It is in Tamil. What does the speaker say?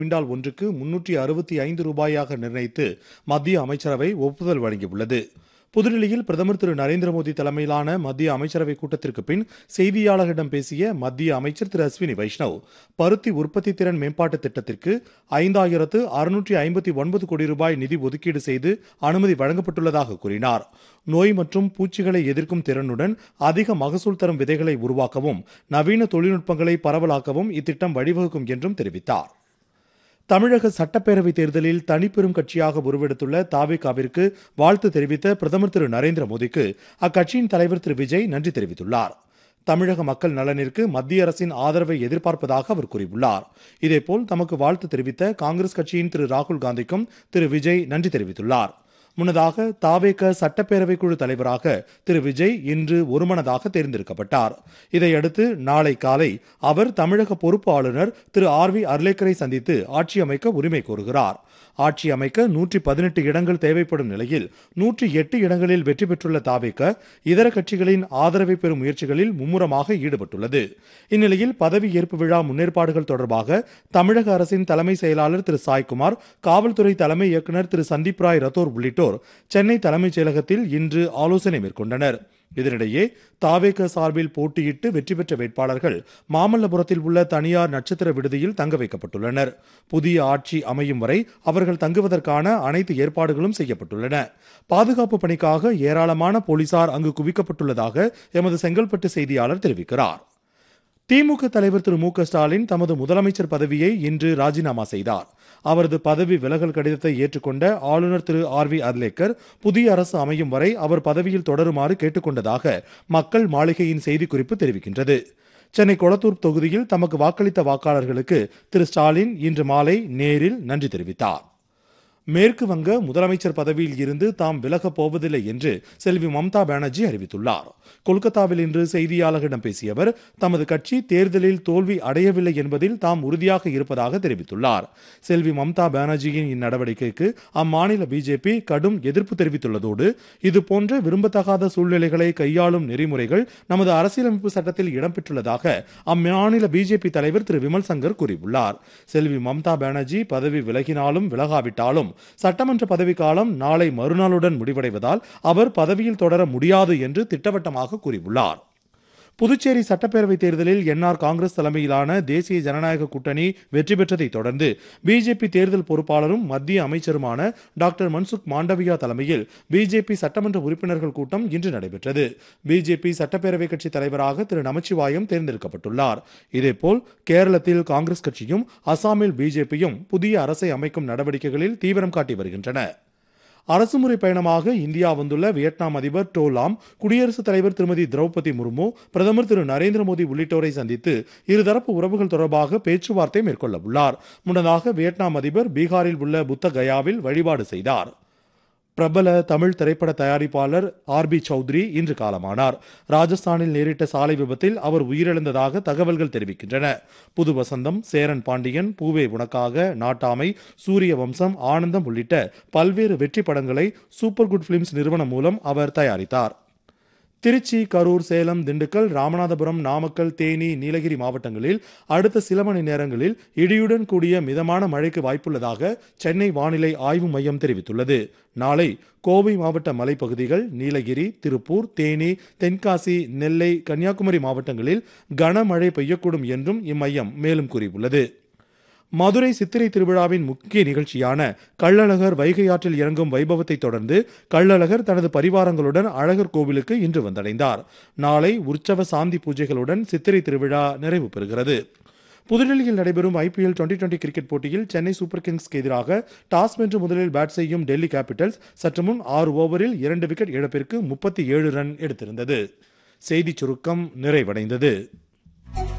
குவிண்டால் ஒன்றுக்கு முன்னூற்றி அறுபத்தி ஐந்து ரூபாயாக நிர்ணயித்து மத்திய அமைச்சரவை ஒப்புதல் வழங்கியுள்ளது புதுடில்லியில் பிரதமர் திரு நரேந்திர மோடி தலைமையிலான மத்திய அமைச்சரவை கூட்டத்திற்கு பின் செய்தியாளர்களிடம் பேசிய மத்திய அமைச்சர் திரு அஸ்வினி வைஷ்ணவ் பருத்தி உற்பத்தி திறன் மேம்பாட்டு திட்டத்திற்கு ஐந்தாயிரத்து அறுநூற்றி ஐம்பத்தி ஒன்பது கோடி ரூபாய் நிதி ஒதுக்கீடு செய்து அனுமதி வழங்கப்பட்டுள்ளதாக கூறினார் நோய் மற்றும் பூச்சிகளை எதிர்க்கும் திறனுடன் அதிக மகசூல் தரும் விதைகளை உருவாக்கவும் நவீன தொழில்நுட்பங்களை பரவலாக்கவும் இத்திட்டம் வழிவகுக்கும் என்றும் தெரிவித்தார் தமிழக சட்டப்பேரவைத் தேர்தலில் தனிப்பெரும் கட்சியாக உருவெடுத்துள்ள தாவேகாவிற்கு வாழ்த்து தெரிவித்த பிரதமர் திரு நரேந்திர மோடிக்கு அக்கட்சியின் தலைவர் திரு விஜய் நன்றி தெரிவித்துள்ளார் தமிழக மக்கள் நலனிற்கு மத்திய அரசின் ஆதரவை எதிர்பார்ப்பதாக அவர் கூறியுள்ளார் இதேபோல் தமக்கு வாழ்த்து தெரிவித்த காங்கிரஸ் கட்சியின் திரு ராகுல் காந்திக்கும் திரு விஜய் நன்றி தெரிவித்துள்ளார் முன்னதாக தாவேக சட்டப்பேரவை குழு தலைவராக திரு விஜய் இன்று ஒருமனதாக தேர்ந்தெடுக்கப்பட்டார் இதையடுத்து நாளை காலை அவர் தமிழக பொறுப்பு ஆளுநர் திரு ஆர் வி அர்லேக்கரை சந்தித்து ஆட்சி அமைக்க உரிமை கோருகிறார் ஆட்சி அமைக்க நூற்றி பதினெட்டு இடங்கள் தேவைப்படும் நிலையில் நூற்றி எட்டு இடங்களில் வெற்றி பெற்றுள்ள தாவேக இதர கட்சிகளின் ஆதரவை பெறும் முயற்சிகளில் மும்முரமாக ஈடுபட்டுள்ளது இந்நிலையில் பதவி ஏற்பு விழா முன்னேற்பாடுகள் தொடர்பாக தமிழக அரசின் தலைமை செயலாளர் திரு சாய்குமார் காவல்துறை தலைமை இயக்குநர் திரு சந்தீப் ராய் ரத்தோர் உள்ளிட்டோர் சென்னை தலைமைச் செயலகத்தில் இன்று ஆலோசனை மேற்கொண்டனர் இதனிடையே தாவேக சார்பில் போட்டியிட்டு வெற்றி பெற்ற வேட்பாளர்கள் மாமல்லபுரத்தில் உள்ள தனியார் நட்சத்திர விடுதியில் தங்க வைக்கப்பட்டுள்ளனர் புதிய ஆட்சி அமையும் வரை அவர்கள் தங்குவதற்கான அனைத்து ஏற்பாடுகளும் செய்யப்பட்டுள்ளன பாதுகாப்பு பணிக்காக ஏராளமான போலீசார் அங்கு குவிக்கப்பட்டுள்ளதாக எமது செங்கல்பட்டு செய்தியாளர் தெரிவிக்கிறார் திமுக தலைவர் திரு மு க ஸ்டாலின் தமது முதலமைச்சர் பதவியை இன்று ராஜினாமா செய்தார் அவரது பதவி விலகல் கடிதத்தை ஏற்றுக்கொண்ட ஆளுநர் திரு ஆர் வி அர்லேக்கர் புதிய அரசு அமையும் வரை அவர் பதவியில் தொடருமாறு கேட்டுக்கொண்டதாக மக்கள் மாளிகையின் செய்திக்குறிப்பு தெரிவிக்கின்றது சென்னை கொளத்தூர் தொகுதியில் தமக்கு வாக்களித்த வாக்காளர்களுக்கு திரு ஸ்டாலின் இன்று மாலை நேரில் நன்றி தெரிவித்தார் மேற்கு வங்க முதலமைச்சர் பதவியில் இருந்து தாம் விலகப் போவதில்லை என்று செல்வி மம்தா பானர்ஜி அறிவித்துள்ளார் கொல்கத்தாவில் இன்று செய்தியாளர்களிடம் பேசிய அவர் தமது கட்சி தேர்தலில் தோல்வி அடையவில்லை என்பதில் தாம் உறுதியாக இருப்பதாக தெரிவித்துள்ளார் செல்வி மம்தா பானர்ஜியின் இந்நடவடிக்கைக்கு அம்மாநில பிஜேபி கடும் எதிர்ப்பு தெரிவித்துள்ளதோடு இதுபோன்ற விரும்பத்தகாத சூழ்நிலைகளை கையாளும் நெறிமுறைகள் நமது அரசியலமைப்பு சட்டத்தில் இடம்பெற்றுள்ளதாக அம்மாநில பிஜேபி தலைவர் திரு விமல் சங்கர் கூறியுள்ளார் செல்வி மம்தா பானர்ஜி பதவி விலகினாலும் விலகாவிட்டாலும் சட்டமன்ற பதவிக்காலம் நாளை மறுநாளுடன் முடிவடைவதால் அவர் பதவியில் தொடர முடியாது என்று திட்டவட்டமாக கூறியுள்ளார் புதுச்சேரி சட்டப்பேரவை தேர்தலில் என்ஆர் காங்கிரஸ் தலைமையிலான தேசிய ஜனநாயக கூட்டணி வெற்றி பெற்றதை தொடர்ந்து பிஜேபி தேர்தல் பொறுப்பாளரும் மத்திய அமைச்சருமான டாக்டர் மன்சுக் மாண்டவியா தலைமையில் பிஜேபி சட்டமன்ற உறுப்பினர்கள் கூட்டம் இன்று நடைபெற்றது பிஜேபி சட்டப்பேரவை கட்சி தலைவராக திரு நமச்சிவாயம் தேர்ந்தெடுக்கப்பட்டுள்ளார் இதேபோல் கேரளத்தில் காங்கிரஸ் கட்சியும் அசாமில் பிஜேபியும் புதிய அரசை அமைக்கும் நடவடிக்கைகளில் தீவிரம் காட்டி வருகின்றன அரசுமுறை பயணமாக இந்தியா வந்துள்ள வியட்நாம் அதிபர் டோ லாம் குடியரசுத் தலைவர் திருமதி திரௌபதி முர்மு பிரதமர் திரு நரேந்திர மோடி உள்ளிட்டோரை சந்தித்து இருதரப்பு உறவுகள் தொடர்பாக பேச்சுவார்த்தை மேற்கொள்ள உள்ளார் முன்னதாக வியட்நாம் அதிபர் பீகாரில் உள்ள புத்த கயாவில் வழிபாடு செய்தார் பிரபல தமிழ் திரைப்பட தயாரிப்பாளர் ஆர் பி சௌத்ரி இன்று காலமானார் ராஜஸ்தானில் நேரிட்ட சாலை விபத்தில் அவர் உயிரிழந்ததாக தகவல்கள் தெரிவிக்கின்றன புது வசந்தம் சேரன் பாண்டியன் பூவே உனக்காக நாட்டாமை சூரிய வம்சம் ஆனந்தம் உள்ளிட்ட பல்வேறு வெற்றி படங்களை சூப்பர் குட் பிலிம்ஸ் நிறுவனம் மூலம் அவர் தயாரித்தார் திருச்சி கரூர் சேலம் திண்டுக்கல் ராமநாதபுரம் நாமக்கல் தேனி நீலகிரி மாவட்டங்களில் அடுத்த சில மணி நேரங்களில் இடியுடன் கூடிய மிதமான மழைக்கு வாய்ப்புள்ளதாக சென்னை வானிலை ஆய்வு மையம் தெரிவித்துள்ளது நாளை கோவை மாவட்ட மலைப்பகுதிகள் நீலகிரி திருப்பூர் தேனி தென்காசி நெல்லை கன்னியாகுமரி மாவட்டங்களில் கனமழை பெய்யக்கூடும் என்றும் இம்மையம் மேலும் கூறியுள்ளது மதுரை சித்திரை திருவிழாவின் முக்கிய நிகழ்ச்சியான கள்ளழகர் வைகை ஆற்றில் இறங்கும் வைபவத்தை தொடர்ந்து கள்ளழகர் தனது பரிவாரங்களுடன் அழகர் கோவிலுக்கு இன்று வந்தடைந்தார் நாளை உற்சவ சாந்தி பூஜைகளுடன் சித்திரை திருவிழா நிறைவு பெறுகிறது புதுடெல்லியில் நடைபெறும் ஐபிஎல் டுவெண்டி டுவெண்டி கிரிக்கெட் போட்டியில் சென்னை சூப்பர் கிங்ஸ்க்கு எதிராக டாஸ் வென்று முதலில் பேட் செய்யும் டெல்லி கேபிட்டல்ஸ் சற்று முன் ஆறு ஓவரில் இரண்டு விக்கெட் இழப்பிற்கு முப்பத்தி ஏழு ரன் எடுத்திருந்தது செய்திச் சுருக்கம் நிறைவடைந்தது